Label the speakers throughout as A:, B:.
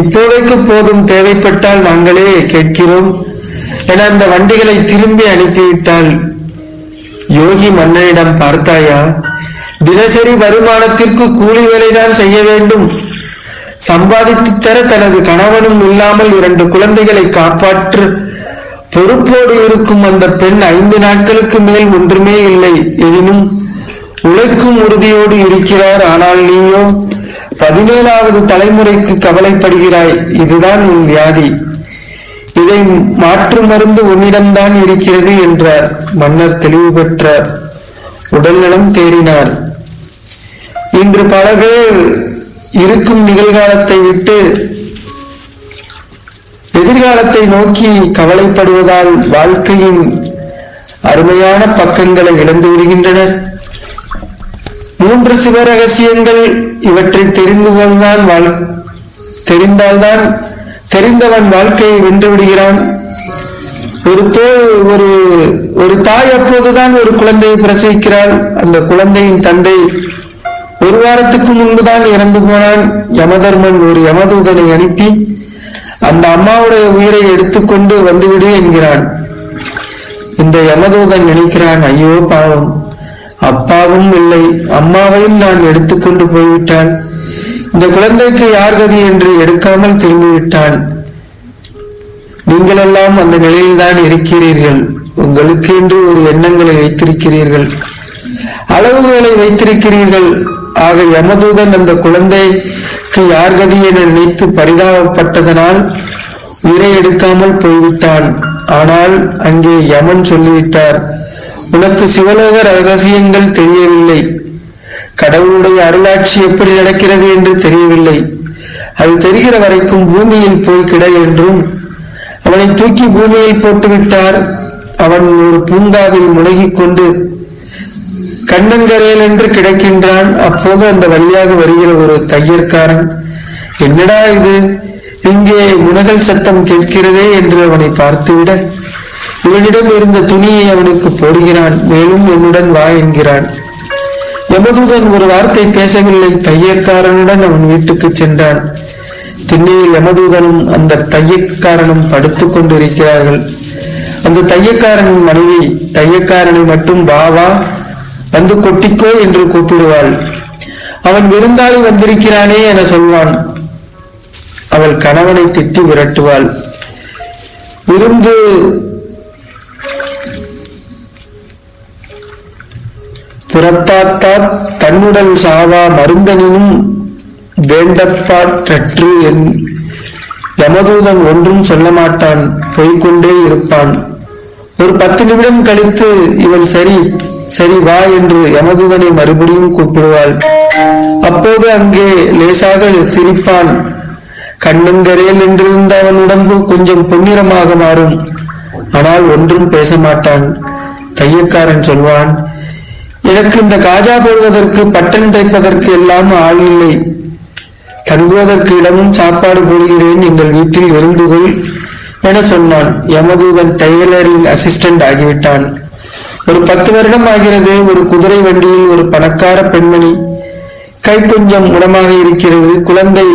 A: இப்போதைக்கு போதும் தேவைப்பட்டால் நாங்களே கேட்கிறோம் என அந்த வண்டிகளை திரும்பி அனுப்பிவிட்டால் யோகி மன்னனிடம் பார்த்தாயா தினசரி வருமானத்திற்கு கூலி வேலைதான் செய்ய வேண்டும் சம்பாதித்து தர தனது கணவனும் இல்லாமல் இரண்டு குழந்தைகளை காப்பாற்று பொறுப்போடு இருக்கும் அந்த பெண் ஐந்து நாட்களுக்கு மேல் ஒன்றுமே இல்லை எனினும் உழைக்கும் உறுதியோடு இருக்கிறார் ஆனால் நீயோ பதினேழாவது தலைமுறைக்கு கவலைப்படுகிறாய் இதுதான் உன் வியாதி இதை மாற்று மருந்து உன்னிடம்தான் இருக்கிறது என்றார் மன்னர் தெளிவு பெற்றார் உடல்நலம் தேறினார் இன்று பல பேர் இருக்கும் நிகழ்காலத்தை விட்டு எதிர்காலத்தை நோக்கி கவலைப்படுவதால் வாழ்க்கையின் அருமையான பக்கங்களை இழந்து விடுகின்றனர் மூன்று சிவரகசியங்கள் இவற்றை தெரிந்துவதுதான் வாழ் தெரிந்தால்தான் தெரிந்தவன் வாழ்க்கையை வென்று விடுகிறான் ஒரு தோ ஒரு ஒரு தாய் அப்போதுதான் ஒரு குழந்தையை பிரசவிக்கிறாள் அந்த குழந்தையின் தந்தை ஒரு வாரத்துக்கு முன்புதான் இறந்து போனான் யமதர்மன் ஒரு யமதூதனை அனுப்பி அந்த அம்மாவுடைய உயிரை எடுத்துக்கொண்டு வந்துவிடு என்கிறான் இந்த யமதூதன் நினைக்கிறான் ஐயோ பாவம் அப்பாவும் இல்லை அம்மாவையும் நான் எடுத்துக்கொண்டு போய்விட்டான் இந்த குழந்தைக்கு யார் கதி என்று எடுக்காமல் திரும்பிவிட்டான் நீங்கள் எல்லாம் அந்த நிலையில்தான் இருக்கிறீர்கள் உங்களுக்கு என்று ஒரு எண்ணங்களை வைத்திருக்கிறீர்கள் அளவுகளை வைத்திருக்கிறீர்கள் ஆக யமதூதன் அந்த குழந்தைக்கு யார் கதி என நினைத்து பரிதாபப்பட்டதனால் உயிரை எடுக்காமல் போய்விட்டான் ஆனால் அங்கே யமன் சொல்லிவிட்டார் உனக்கு சிவலோக ரகசியங்கள் தெரியவில்லை கடவுளுடைய அருளாட்சி எப்படி நடக்கிறது என்று தெரியவில்லை அது தெரிகிற வரைக்கும் பூமியில் போய் கிட என்றும் அவனை தூக்கி பூமியில் போட்டுவிட்டார் அவன் ஒரு பூங்காவில் முனகிக் கொண்டு கண்ணங்கரையில் என்று கிடக்கின்றான் அப்போது அந்த வழியாக வருகிற ஒரு தையற்காரன் என்னடா இது இங்கே முனகல் சத்தம் கேட்கிறதே என்று அவனை பார்த்துவிட இவனிடம் இருந்த துணியை அவனுக்கு போடுகிறான் மேலும் என்னுடன் வா என்கிறான் யமதூதன் ஒரு வார்த்தை பேசவில்லை தையற்காரனுடன் அவன் வீட்டுக்கு சென்றான் திண்ணையில் யமதூதனும் அந்த தையக்காரனும் படுத்துக் கொண்டிருக்கிறார்கள் அந்த தையக்காரனின் மனைவி தையக்காரனை மட்டும் வா வா வந்து கொட்டிக்கோ என்று கூப்பிடுவாள் அவன் விருந்தாளி வந்திருக்கிறானே என சொல்வான் அவள் கணவனை திட்டி விரட்டுவாள் விருந்து புறத்தாத்தாத் தன்னுடல் சாவா மருந்தனினும் வேண்டப்பாற்றற்று என் யமதூதன் ஒன்றும் சொல்ல மாட்டான் போய்க்கொண்டே இருப்பான் ஒரு பத்து நிமிடம் கழித்து இவள் சரி சரி வா என்று யமதூதனை மறுபடியும் கூப்பிடுவாள் அப்போது அங்கே லேசாக சிரிப்பான் கண்ணங்கரையில் என்றிருந்த அவன் உடம்பு கொஞ்சம் பொன்னிறமாக மாறும் ஆனால் ஒன்றும் பேச மாட்டான் தையக்காரன் சொல்வான் எனக்கு இந்த காஜா போடுவதற்கு பட்டன் தைப்பதற்கு எல்லாம் ஆள் இல்லை தங்குவதற்கு இடமும் சாப்பாடு போடுகிறேன் எங்கள் வீட்டில் இருந்து கொள் என சொன்னான் யமதூதன் டைலரிங் அசிஸ்டன்ட் ஆகிவிட்டான் ஒரு பத்து வருடம் ஆகிறது ஒரு குதிரை வண்டியில் ஒரு பணக்கார பெண்மணி கை கொஞ்சம் உடமாக இருக்கிறது குழந்தை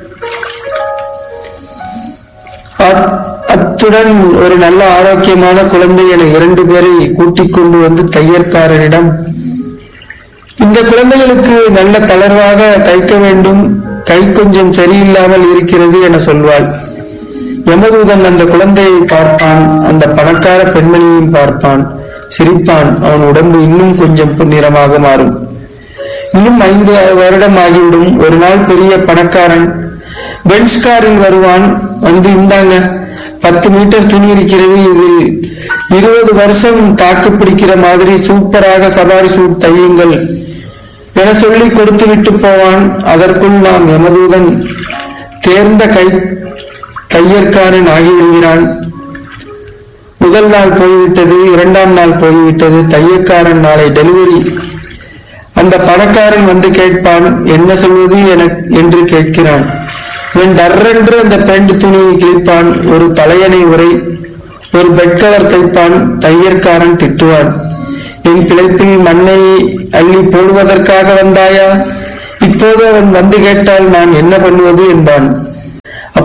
A: அத்- அத்துடன் ஒரு நல்ல ஆரோக்கியமான குழந்தை என இரண்டு பேரை கூட்டிக் கொண்டு வந்து தையற்காரனிடம் இந்த குழந்தைகளுக்கு நல்ல தளர்வாக தைக்க வேண்டும் கை கொஞ்சம் சரியில்லாமல் இருக்கிறது என சொல்வாள் யமதூதன் அந்த குழந்தையை பார்ப்பான் அந்த பணக்கார பெண்மணியையும் பார்ப்பான் சிரிப்பான் அவன் உடம்பு இன்னும் கொஞ்சம் பொன்னிறமாக மாறும் இன்னும் ஐந்து வருடம் ஆகிவிடும் ஒரு நாள் பெரிய பணக்காரன் பென்ஸ் காரில் வருவான் வந்து இந்தாங்க பத்து மீட்டர் துணி இருக்கிறது இதில் இருபது வருஷம் தாக்கு பிடிக்கிற மாதிரி சூப்பராக சவாரி சூட் தையுங்கள் என சொல்லி கொடுத்து விட்டு போவான் அதற்குள் நாம் யமதூதன் தேர்ந்த கை தையற்காரன் ஆகிவிடுகிறான் முதல் நாள் போய்விட்டது இரண்டாம் நாள் போய்விட்டது தையக்காரன் நாளை டெலிவரி அந்த பணக்காரன் வந்து கேட்பான் என்ன சொல்வது என என்று கேட்கிறான் இவன் டர்ரென்று அந்த பேண்ட் துணியை கிழிப்பான் ஒரு தலையணை உரை ஒரு பெட் கவர் தைப்பான் தையற்காரன் திட்டுவான் என் பிழைப்பில் மண்ணை அள்ளி போடுவதற்காக வந்தாயா இப்போது அவன் வந்து கேட்டால் நான் என்ன பண்ணுவது என்பான் அப்போது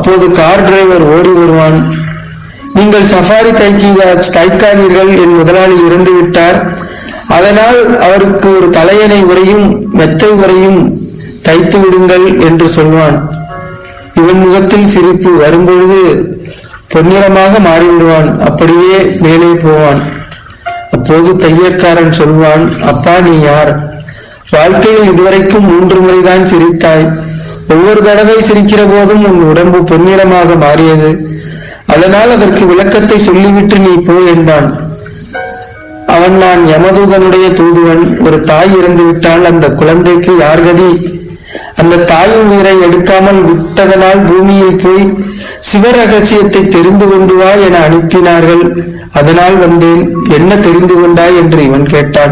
A: அப்போது கார் டிரைவர் ஓடி வருவான் நீங்கள் சஃபாரி தைக்க தைக்காதீர்கள் என் முதலாளி இறந்து விட்டார் அதனால் அவருக்கு ஒரு தலையணை உரையும் மெத்தை உரையும் தைத்து விடுங்கள் என்று சொல்வான் இவன் முகத்தில் சிரிப்பு வரும்பொழுது பொன்னிறமாக மாறிவிடுவான் அப்படியே மேலே போவான் அப்போது தையற்காரன் சொல்வான் அப்பா நீ யார் வாழ்க்கையில் இதுவரைக்கும் மூன்று முறைதான் சிரித்தாய் ஒவ்வொரு தடவை சிரிக்கிற போதும் உன் உடம்பு பொன்னிறமாக மாறியது அதனால் அதற்கு விளக்கத்தை சொல்லிவிட்டு நீ போ என்பான் அவன் நான் யமதூதனுடைய தூதுவன் ஒரு தாய் இறந்து விட்டால் அந்த குழந்தைக்கு யார் கதி அந்த தாயின் உயிரை எடுக்காமல் விட்டதனால் பூமியில் போய் சிவரகசியத்தை தெரிந்து கொண்டு வா என அனுப்பினார்கள் அதனால் வந்தேன் என்ன தெரிந்து கொண்டாய் என்று இவன் கேட்டான்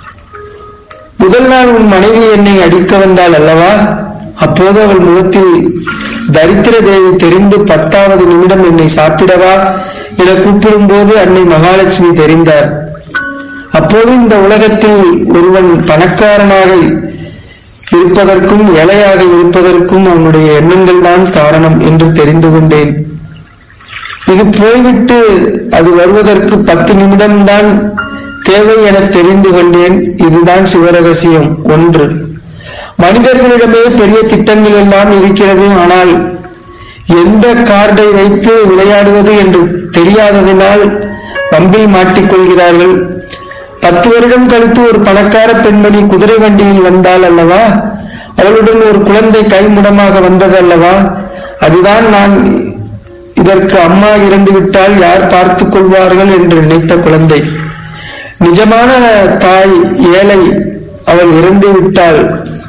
A: முதல் நாள் உன் மனைவி என்னை அடிக்க வந்தாள் அல்லவா அப்போது அவள் முகத்தில் தரித்திர தேவி தெரிந்து பத்தாவது நிமிடம் என்னை சாப்பிடவா என கூப்பிடும்போது அன்னை மகாலட்சுமி தெரிந்தார் அப்போது இந்த உலகத்தில் ஒருவன் பணக்காரனாக இருப்பதற்கும் ஏழையாக இருப்பதற்கும் அவனுடைய எண்ணங்கள் தான் காரணம் என்று தெரிந்து கொண்டேன் இது போய்விட்டு அது வருவதற்கு பத்து நிமிடம்தான் தேவை என தெரிந்து கொண்டேன் இதுதான் சிவரகசியம் ஒன்று மனிதர்களிடமே பெரிய திட்டங்கள் எல்லாம் இருக்கிறது ஆனால் எந்த கார்டை வைத்து விளையாடுவது என்று தெரியாததினால் வம்பில் மாட்டிக்கொள்கிறார்கள் பத்து வருடம் கழித்து ஒரு பணக்கார பெண்மணி குதிரை வண்டியில் வந்தாள் அல்லவா அவளுடன் ஒரு குழந்தை கைமுடமாக வந்தது அல்லவா அதுதான் நான் இதற்கு அம்மா இறந்து விட்டால் யார் பார்த்துக் கொள்வார்கள் என்று நினைத்த குழந்தை நிஜமான தாய் ஏழை அவள் இறந்து விட்டால்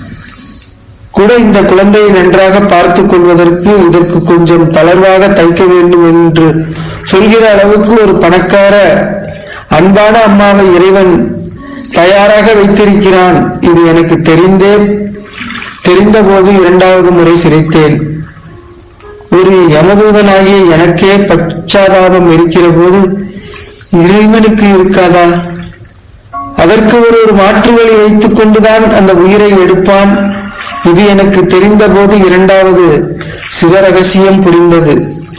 A: கூட இந்த குழந்தையை நன்றாக பார்த்துக் கொள்வதற்கு இதற்கு கொஞ்சம் தளர்வாக தைக்க வேண்டும் என்று சொல்கிற அளவுக்கு ஒரு பணக்கார அன்பான அம்மாவை இறைவன் தயாராக வைத்திருக்கிறான் இது எனக்கு தெரிந்தே தெரிந்தபோது இரண்டாவது முறை சிரித்தேன் ஒரு யமதூதனாகிய எனக்கே பச்சாதாபம் இருக்கிற போது இறைவனுக்கு இருக்காதா அதற்கு ஒரு ஒரு மாற்று வழி வைத்துக் கொண்டுதான் அந்த உயிரை எடுப்பான் இது எனக்கு தெரிந்த போது இரண்டாவது சிவரகசியம் புரிந்தது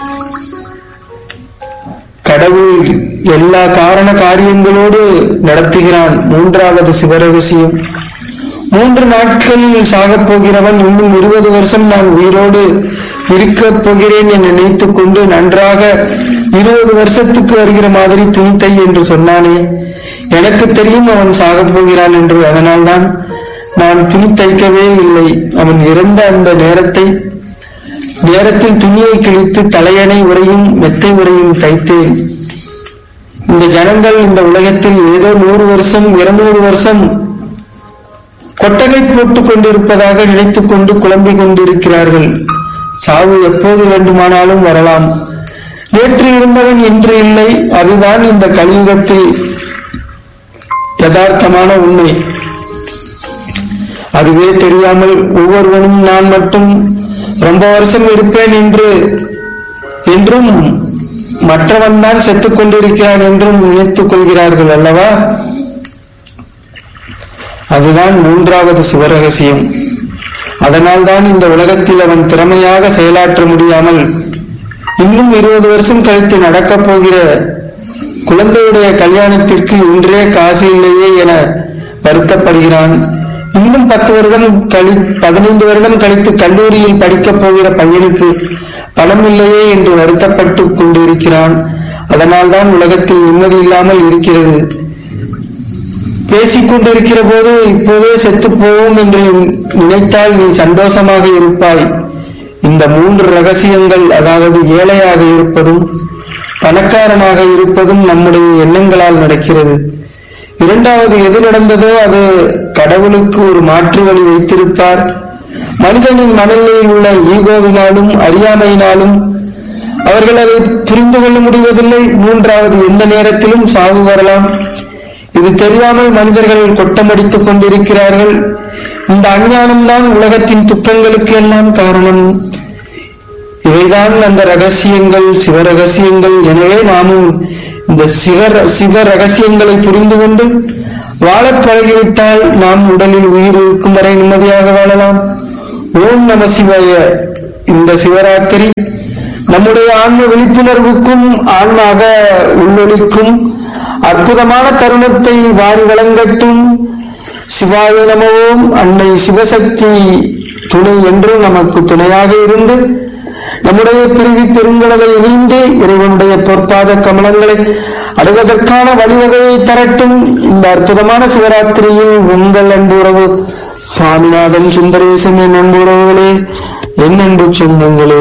A: கடவுள் எல்லா காரண காரியங்களோடு நடத்துகிறான் மூன்றாவது சிவரகசியம் மூன்று நாட்களில் சாகப் போகிறவன் இன்னும் இருபது வருஷம் நான் உயிரோடு இருக்கப் போகிறேன் என நினைத்துக் கொண்டு நன்றாக இருபது வருஷத்துக்கு வருகிற மாதிரி துணித்தை என்று சொன்னானே எனக்கு தெரியும் அவன் சாகப் போகிறான் என்று அதனால்தான் நான் துணி தைக்கவே இல்லை அவன் இறந்த அந்த நேரத்தை நேரத்தில் துணியை கிழித்து தலையணை உரையும் மெத்தை உரையும் தைத்தேன் இந்த ஜனங்கள் இந்த உலகத்தில் ஏதோ நூறு வருஷம் இருநூறு வருஷம் கொட்டகை போட்டுக் கொண்டிருப்பதாக நினைத்துக் கொண்டு குழம்பிக் கொண்டிருக்கிறார்கள் சாவு எப்போது வேண்டுமானாலும் வரலாம் நேற்று இருந்தவன் இன்று இல்லை அதுதான் இந்த கலியுகத்தில் யதார்த்தமான உண்மை அதுவே தெரியாமல் ஒவ்வொருவனும் நான் மட்டும் ரொம்ப வருஷம் இருப்பேன் என்று என்றும் மற்றவன் தான் செத்துக் கொண்டிருக்கிறான் என்றும் நினைத்துக் கொள்கிறார்கள் அல்லவா அதுதான் மூன்றாவது சிவரகசியம் அதனால்தான் இந்த உலகத்தில் அவன் திறமையாக செயலாற்ற முடியாமல் இன்னும் இருபது வருஷம் கழித்து நடக்கப் போகிற குழந்தையுடைய கல்யாணத்திற்கு இன்றே காசு இல்லையே என வருத்தப்படுகிறான் இன்னும் பத்து வருடம் கழி பதினைந்து வருடம் கழித்து கல்லூரியில் படிக்கப் போகிற பையனுக்கு பணம் இல்லையே என்று வருத்தப்பட்டு கொண்டிருக்கிறான் அதனால்தான் உலகத்தில் நிம்மதி இல்லாமல் இருக்கிறது பேசிக் கொண்டிருக்கிற போது இப்போதே செத்து போவோம் என்று நினைத்தால் நீ சந்தோஷமாக இருப்பாய் இந்த மூன்று ரகசியங்கள் அதாவது ஏழையாக இருப்பதும் பணக்காரனாக இருப்பதும் நம்முடைய எண்ணங்களால் நடக்கிறது இரண்டாவது எது நடந்ததோ அது கடவுளுக்கு ஒரு மாற்று வழி வைத்திருப்பார் மனிதனின் மனநிலையில் உள்ள ஈகோவினாலும் அறியாமையினாலும் அவர்கள் அதை புரிந்து கொள்ள முடிவதில்லை மூன்றாவது எந்த நேரத்திலும் சாவு வரலாம் இது தெரியாமல் மனிதர்கள் கொட்டமடித்துக் கொண்டிருக்கிறார்கள் இந்த அஞ்ஞானம்தான் உலகத்தின் துக்கங்களுக்கு எல்லாம் காரணம் இவைதான் அந்த ரகசியங்கள் சிவ ரகசியங்கள் எனவே நாமும் இந்த சிவ சிவ ரகசியங்களை புரிந்து கொண்டு வாழப் பழகிவிட்டால் நாம் உடலில் உயிர் இருக்கும் வரை நிம்மதியாக வாழலாம் ஓம் நம சிவாய இந்த சிவராத்திரி நம்முடைய ஆன்ம விழிப்புணர்வுக்கும் ஆன்மாக உள்ளொலிக்கும் அற்புதமான தருணத்தை வாரி வழங்கட்டும் சிவாய நமவோம் அன்னை சிவசக்தி துணை என்று நமக்கு துணையாக இருந்து நம்முடைய பிரிவி பெருங்கடலை இணைந்து இறைவனுடைய பொற்பாத கமலங்களை அடைவதற்கான வழிவகையை தரட்டும் இந்த அற்புதமான சிவராத்திரியில் உங்கள் அன்பு உறவு சுவாமிநாதன் சுந்தரேசன் என் அன்பு உறவுகளே என் அன்பு சொந்தங்களே